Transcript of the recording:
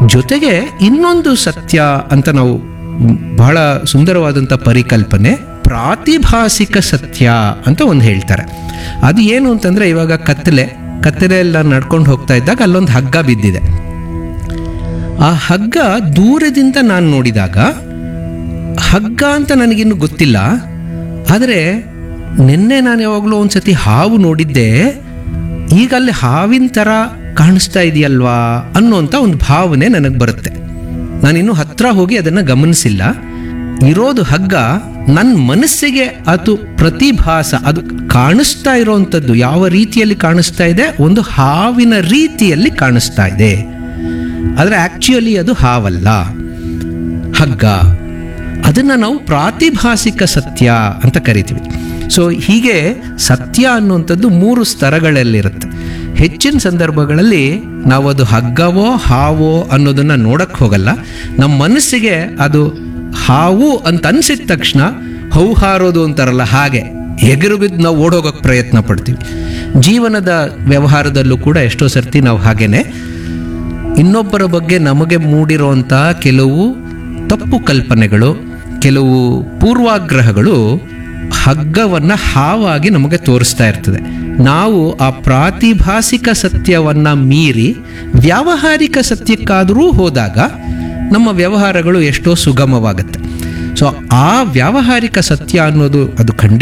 ಜೊತೆಗೆ ಇನ್ನೊಂದು ಸತ್ಯ ಅಂತ ನಾವು ಮ್, ಬಹಳ ಸುಂದರವಾದಂಥ ಪರಿಕಲ್ಪನೆ ಪ್ರಾತಿಭಾಸಿಕ ಸತ್ಯ ಅಂತ ಒಂದು ಹೇಳ್ತಾರೆ ಅದು ಏನು ಅಂತಂದರೆ ಇವಾಗ ಕತ್ತಲೆ ಕತ್ತಲೆ ಎಲ್ಲ ನಡ್ಕೊಂಡು ಹೋಗ್ತಾ ಇದ್ದಾಗ ಅಲ್ಲೊಂದು ಹಗ್ಗ ಬಿದ್ದಿದೆ ಆ ಹಗ್ಗ ದೂರದಿಂದ ನಾನು ನೋಡಿದಾಗ ಹಗ್ಗ ಅಂತ ನನಗಿನ್ನು ಗೊತ್ತಿಲ್ಲ ಆದರೆ ನಿನ್ನೆ ನಾನು ಯಾವಾಗಲೂ ಒಂದ್ಸತಿ ಹಾವು ನೋಡಿದ್ದೆ ಈಗ ಅಲ್ಲಿ ಹಾವಿನ ಥರ ಕಾಣಿಸ್ತಾ ಇದೆಯಲ್ವಾ ಅನ್ನೋಂಥ ಒಂದು ಭಾವನೆ ನನಗೆ ಬರುತ್ತೆ ನಾನಿನ್ನೂ ಹತ್ರ ಹೋಗಿ ಅದನ್ನು ಗಮನಿಸಿಲ್ಲ ಇರೋದು ಹಗ್ಗ ನನ್ನ ಮನಸ್ಸಿಗೆ ಅದು ಪ್ರತಿಭಾಸ ಅದು ಕಾಣಿಸ್ತಾ ಇರೋವಂಥದ್ದು ಯಾವ ರೀತಿಯಲ್ಲಿ ಕಾಣಿಸ್ತಾ ಇದೆ ಒಂದು ಹಾವಿನ ರೀತಿಯಲ್ಲಿ ಕಾಣಿಸ್ತಾ ಇದೆ ಆದರೆ ಆಕ್ಚುಯಲಿ ಅದು ಹಾವಲ್ಲ ಹಗ್ಗ ಅದನ್ನು ನಾವು ಪ್ರಾತಿಭಾಸಿಕ ಸತ್ಯ ಅಂತ ಕರಿತೀವಿ ಸೊ ಹೀಗೆ ಸತ್ಯ ಅನ್ನುವಂಥದ್ದು ಮೂರು ಸ್ತರಗಳಲ್ಲಿರುತ್ತೆ ಹೆಚ್ಚಿನ ಸಂದರ್ಭಗಳಲ್ಲಿ ನಾವು ಅದು ಹಗ್ಗವೋ ಹಾವೋ ಅನ್ನೋದನ್ನು ನೋಡಕ್ಕೆ ಹೋಗಲ್ಲ ನಮ್ಮ ಮನಸ್ಸಿಗೆ ಅದು ಹಾವು ಅಂತ ಅನ್ಸಿದ ತಕ್ಷಣ ಹೌಹಾರೋದು ಅಂತಾರಲ್ಲ ಹಾಗೆ ಎಗರು ಬಿದ್ದು ನಾವು ಓಡೋಗೋಕ್ಕೆ ಪ್ರಯತ್ನ ಪಡ್ತೀವಿ ಜೀವನದ ವ್ಯವಹಾರದಲ್ಲೂ ಕೂಡ ಎಷ್ಟೋ ಸರ್ತಿ ನಾವು ಹಾಗೇನೆ ಇನ್ನೊಬ್ಬರ ಬಗ್ಗೆ ನಮಗೆ ಮೂಡಿರುವಂಥ ಕೆಲವು ತಪ್ಪು ಕಲ್ಪನೆಗಳು ಕೆಲವು ಪೂರ್ವಾಗ್ರಹಗಳು ಹಗ್ಗವನ್ನು ಹಾವಾಗಿ ನಮಗೆ ತೋರಿಸ್ತಾ ಇರ್ತದೆ ನಾವು ಆ ಪ್ರಾತಿಭಾಸಿಕ ಸತ್ಯವನ್ನ ಮೀರಿ ವ್ಯಾವಹಾರಿಕ ಸತ್ಯಕ್ಕಾದರೂ ಹೋದಾಗ ನಮ್ಮ ವ್ಯವಹಾರಗಳು ಎಷ್ಟೋ ಸುಗಮವಾಗುತ್ತೆ ಸೊ ಆ ವ್ಯಾವಹಾರಿಕ ಸತ್ಯ ಅನ್ನೋದು ಅದು ಖಂಡಿತ